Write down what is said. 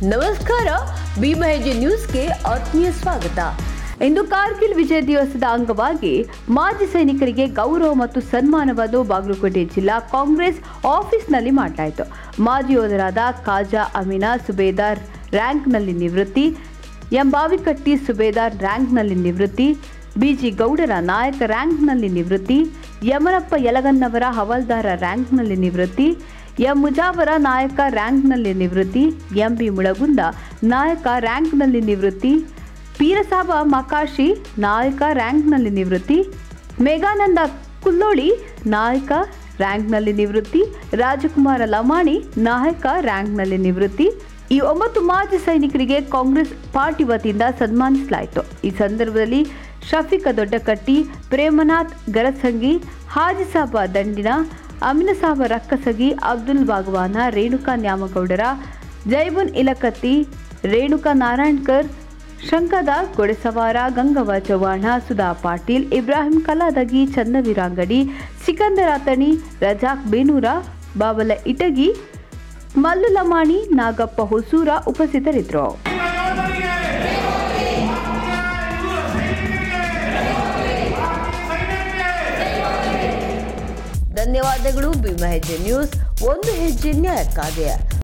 ನಮಸ್ಕಾರ ಭೀಮಹೆಜೆ ನ್ಯೂಸ್ಗೆ ಆತ್ಮೀಯ ಸ್ವಾಗತ ಇಂದು ಕಾರ್ಗಿಲ್ ವಿಜಯ ದಿವಸದ ಅಂಗವಾಗಿ ಮಾಜಿ ಸೈನಿಕರಿಗೆ ಗೌರವ ಮತ್ತು ಸನ್ಮಾನವನ್ನು ಬಾಗಲಕೋಟೆ ಜಿಲ್ಲಾ ಕಾಂಗ್ರೆಸ್ ಆಫೀಸ್ನಲ್ಲಿ ಮಾಡಲಾಯಿತು ಮಾಜಿ ಯೋಧರಾದ ಖಾಜಾ ಅಮೀನಾ ಸುಬೇದಾರ್ ರ್ಯಾಂಕ್ನಲ್ಲಿ ನಿವೃತ್ತಿ ಎಂ ಬಾವಿಕಟ್ಟಿ ಸುಬೇದಾರ್ ರ್ಯಾಂಕ್ನಲ್ಲಿ ನಿವೃತ್ತಿ ಬಿಜಿ ಗೌಡರ ನಾಯಕ ರ್ಯಾಂಕ್ನಲ್ಲಿ ನಿವೃತ್ತಿ ಯಮನಪ್ಪ ಯಲಗನ್ನವರ ಹವಾಲ್ದಾರ ರ್ಯಾಂಕ್ನಲ್ಲಿ ನಿವೃತ್ತಿ ಎಂ ಮುಜಾವರ ನಾಯಕ ರ್ಯಾಂಕ್ನಲ್ಲಿ ನಿವೃತ್ತಿ ಎಂ ಬಿ ಮುಳಗುಂದ ನಾಯಕ ರ್ಯಾಂಕ್ನಲ್ಲಿ ನಿವೃತ್ತಿ ಪೀರಸಾಬ ಮಕಾಶಿ ನಾಯಕ ರ್ಯಾಂಕ್ನಲ್ಲಿ ನಿವೃತ್ತಿ ಮೇಘಾನಂದ ಕುಲ್ಲೋಳಿ ನಾಯಕ ರ್ಯಾಂಕ್ನಲ್ಲಿ ನಿವೃತ್ತಿ ರಾಜಕುಮಾರ ಲಮಾಣಿ ನಾಯಕ ರ್ಯಾಂಕ್ನಲ್ಲಿ ನಿವೃತ್ತಿ ಈ ಒಂಬತ್ತು ಮಾಜಿ ಸೈನಿಕರಿಗೆ ಕಾಂಗ್ರೆಸ್ ಪಾರ್ಟಿ ವತಿಯಿಂದ ಸನ್ಮಾನಿಸಲಾಯಿತು ಈ ಸಂದರ್ಭದಲ್ಲಿ ಶಫೀಕ ದೊಡ್ಡಕಟ್ಟಿ ಪ್ರೇಮನಾಥ್ ಗರಸಂಗಿ ಹಾಜಿಸಾಬ ದಂಡಿನ ಅಮಿನಸಾಬ ರಕ್ಕಸಗಿ ಅಬ್ದುಲ್ ಬಾಗವಾನ ರೇಣುಕಾ ನ್ಯಾಮಗೌಡರ ಜೈಬುನ್ ಇಲಕತ್ತಿ ರೇಣುಕಾ ನಾರಾಯಣ್ಕರ್ ಶಂಕದ ಗೊಡೆಸವಾರ ಗಂಗವ್ವ ಚವ್ಹಾಣ ಸುಧಾ ಪಾಟೀಲ್ ಇಬ್ರಾಹಿಂ ಕಲಾದಗಿ ಚನ್ನವೀರಾಂಗಡಿ ಸಿಕಂದರ ತಣಿ ರಜಾಕ್ ಬೇನೂರ ಬಾಬಲ ಇಟಗಿ ಮಲ್ಲು ಲಮಾಣಿ ನಾಗಪ್ಪ ಹೊಸೂರ ಉಪಸ್ಥಿತರಿದ್ದರು ಧನ್ಯವಾದಗಳು ಭೀಮ ಹೆಜ್ಜೆ ನ್ಯೂಸ್ ಒಂದು ಹೆಜ್ಜೆ ನ್ಯಾಯಕ್ಕಾಗಿ